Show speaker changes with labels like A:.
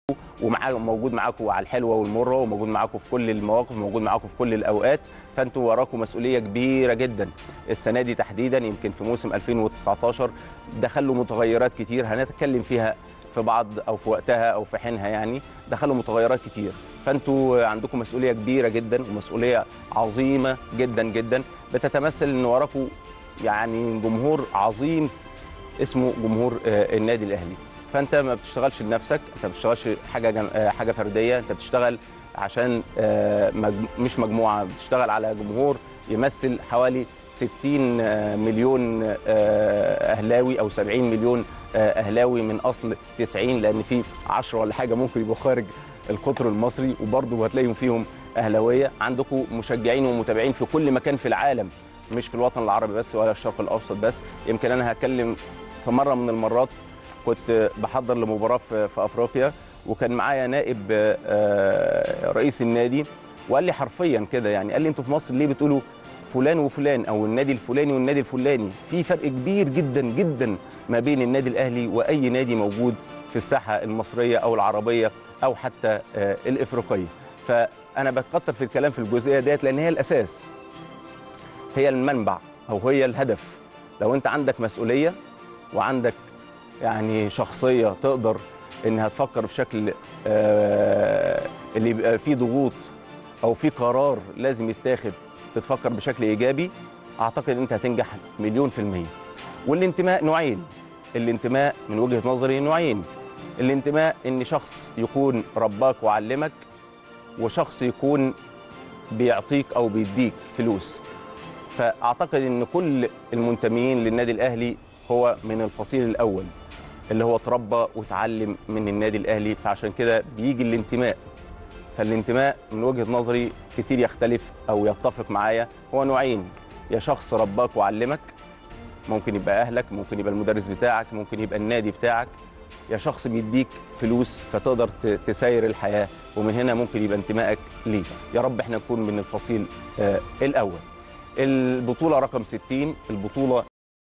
A: ومعاه موجود معاكم على الحلوه والمره وموجود معاكم في كل المواقف وموجود معاكم في كل الاوقات فانتوا وراكم مسؤوليه كبيره جدا السنه دي تحديدا يمكن في موسم 2019 دخلوا متغيرات كتير هنتكلم فيها في بعض او في وقتها او في حينها يعني دخلوا متغيرات كتير فانتوا عندكم مسؤوليه كبيره جدا ومسؤوليه عظيمه جدا جدا بتتمثل ان وراكم يعني جمهور عظيم اسمه جمهور آه، النادي الاهلي فانت ما بتشتغلش لنفسك انت ما بتشتغلش حاجه جم... آه، حاجه فرديه انت بتشتغل عشان آه، مجم... مش مجموعه بتشتغل على جمهور يمثل حوالي 60 آه، مليون آه، اهلاوي او 70 مليون آه، اهلاوي من اصل 90 لان في 10 ولا حاجه ممكن يبقوا خارج القطر المصري وبرضه هتلاقيهم فيهم اهلاويه عندكم مشجعين ومتابعين في كل مكان في العالم مش في الوطن العربي بس ولا الشرق الاوسط بس يمكن انا هتكلم في مره من المرات كنت بحضر لمباراه في, في افريقيا وكان معايا نائب آه، رئيس النادي وقال لي حرفيا كده يعني قال لي انتوا في مصر ليه بتقولوا فلان وفلان او النادي الفلاني والنادي الفلاني في فرق كبير جدا جدا ما بين النادي الاهلي واي نادي موجود في الساحه المصريه او العربيه او حتى آه، الافريقيه فانا بكتر في الكلام في الجزئيه ديت لان هي الاساس هي المنبع او هي الهدف لو انت عندك مسؤوليه وعندك يعني شخصيه تقدر انها تفكر بشكل آه، اللي يبقى فيه ضغوط او في قرار لازم يتاخد تتفكر بشكل ايجابي اعتقد انت هتنجح مليون في الميه والانتماء نوعين الانتماء من وجهه نظري نوعين الانتماء ان شخص يكون رباك وعلمك وشخص يكون بيعطيك او بيديك فلوس فاعتقد ان كل المنتمين للنادي الاهلي هو من الفصيل الاول اللي هو اتربى وتعلم من النادي الاهلي فعشان كده بيجي الانتماء فالانتماء من وجهه نظري كتير يختلف او يتفق معايا هو نوعين يا شخص رباك وعلمك ممكن يبقى اهلك ممكن يبقى المدرس بتاعك ممكن يبقى النادي بتاعك يا شخص بيديك فلوس فتقدر ت- تساير الحياه ومن هنا ممكن يبقى انتمائك ليه يا رب احنا نكون من الفصيل آه الاول البطوله رقم 60 البطوله